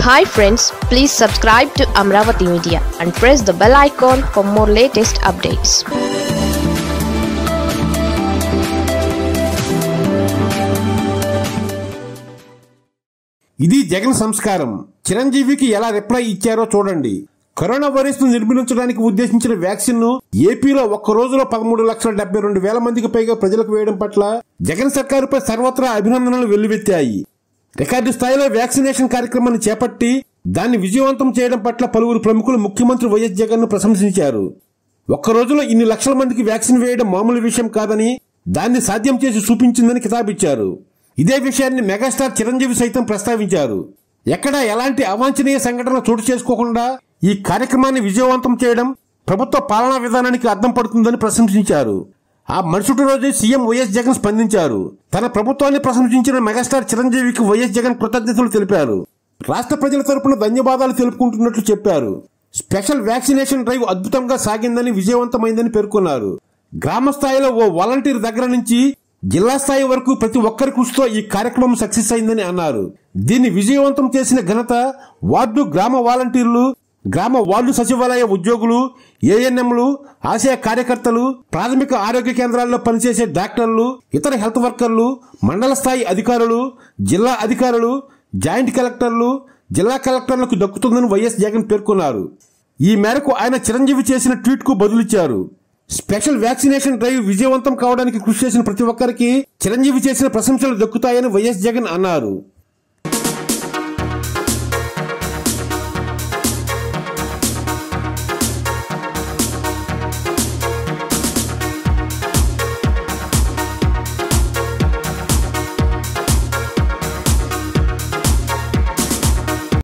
hi friends please subscribe to Amaravati media and press the bell icon for more latest updates ఇది జగన్ సంస్కారం చిరంజీవికి ఎలా reply ఇచ్చారో చూడండి కరోనా వైరస్ ను నిర్మూలించడానికి ఉద్దేశించిన వ్యాక్సిన్ ను ఏపీలో ఒక్క రోజులో పదమూడు లక్షల డెబ్బై రెండు వేల మందికి పైగా ప్రజలకు వేయడం పట్ల జగన్ సర్కారుపై సర్వత్రా అభినందనలు వెల్లువెత్తాయి రికార్డు స్థాయిలో వ్యాక్సినేషన్ కార్యక్రమాన్ని చేపట్టి దాన్ని విజయవంతం చేయడం పట్ల పలువురు ప్రముఖులు ముఖ్యమంత్రి వైఎస్ జగన్ ను ప్రశంసించారు ఒక్క రోజులో ఇన్ని లక్షల మందికి వ్యాక్సిన్ వేయడం మామూలు విషయం కాదని దాన్ని సాధ్యం చేసి చూపించిందని కితాబిచ్చారు ఇదే విషయాన్ని మెగాస్టార్ చిరంజీవి సైతం ప్రస్తావించారు ఎక్కడా ఎలాంటి అవాంఛనీయ సంఘటన చోటు చేసుకోకుండా ఈ కార్యక్రమాన్ని విజయవంతం చేయడం ప్రభుత్వ పాలనా విధానానికి అద్దం పడుతుందని ప్రశంసించారు ఆ మరుసటి రోజే సీఎం వైఎస్ జగన్ స్పందించారు తన ప్రభుత్వాన్ని ప్రశంసించిన మెగాస్టార్ చిరంజీవికి వైఎస్ జగన్ కృతజ్ఞతలు తెలిపారు రాష్ట్ర ప్రజల తరపున ధన్యవాదాలు తెలుపుకుంటున్నట్లు చెప్పారు స్పెషల్ వ్యాక్సినేషన్ డ్రైవ్ అద్భుతంగా సాగిందని విజయవంతమైందని పేర్కొన్నారు గ్రామ స్థాయిలో ఓ వాలంటీర్ దగ్గర నుంచి జిల్లా స్థాయి వరకు ప్రతి ఒక్కరి కృషితో ఈ కార్యక్రమం సక్సెస్ అయిందని అన్నారు దీన్ని విజయవంతం చేసిన ఘనత వార్డు గ్రామ వాలంటీర్లు గ్రామ వార్డు సచివాలయ ఉద్యోగులు ఏఎన్ఎంలు ఆశయ కార్యకర్తలు ప్రాథమిక ఆరోగ్య కేంద్రాల్లో పనిచేసే డాక్టర్లు ఇతర హెల్త్ వర్కర్లు మండల స్థాయి అధికారులు జిల్లా అధికారులు జాయింట్ కలెక్టర్లు జిల్లా కలెక్టర్లకు దక్కుతుందని వైఎస్ జగన్ పేర్కొన్నారు ఈ మేరకు ఆయన చిరంజీవి చేసిన ట్వీట్ కు బదులిచ్చారు స్పెషల్ వ్యాక్సినేషన్ డ్రైవ్ విజయవంతం కావడానికి కృషి చేసిన ప్రతి ఒక్కరికి చిరంజీవి చేసిన ప్రశంసలు దక్కుతాయని వైఎస్ జగన్ అన్నారు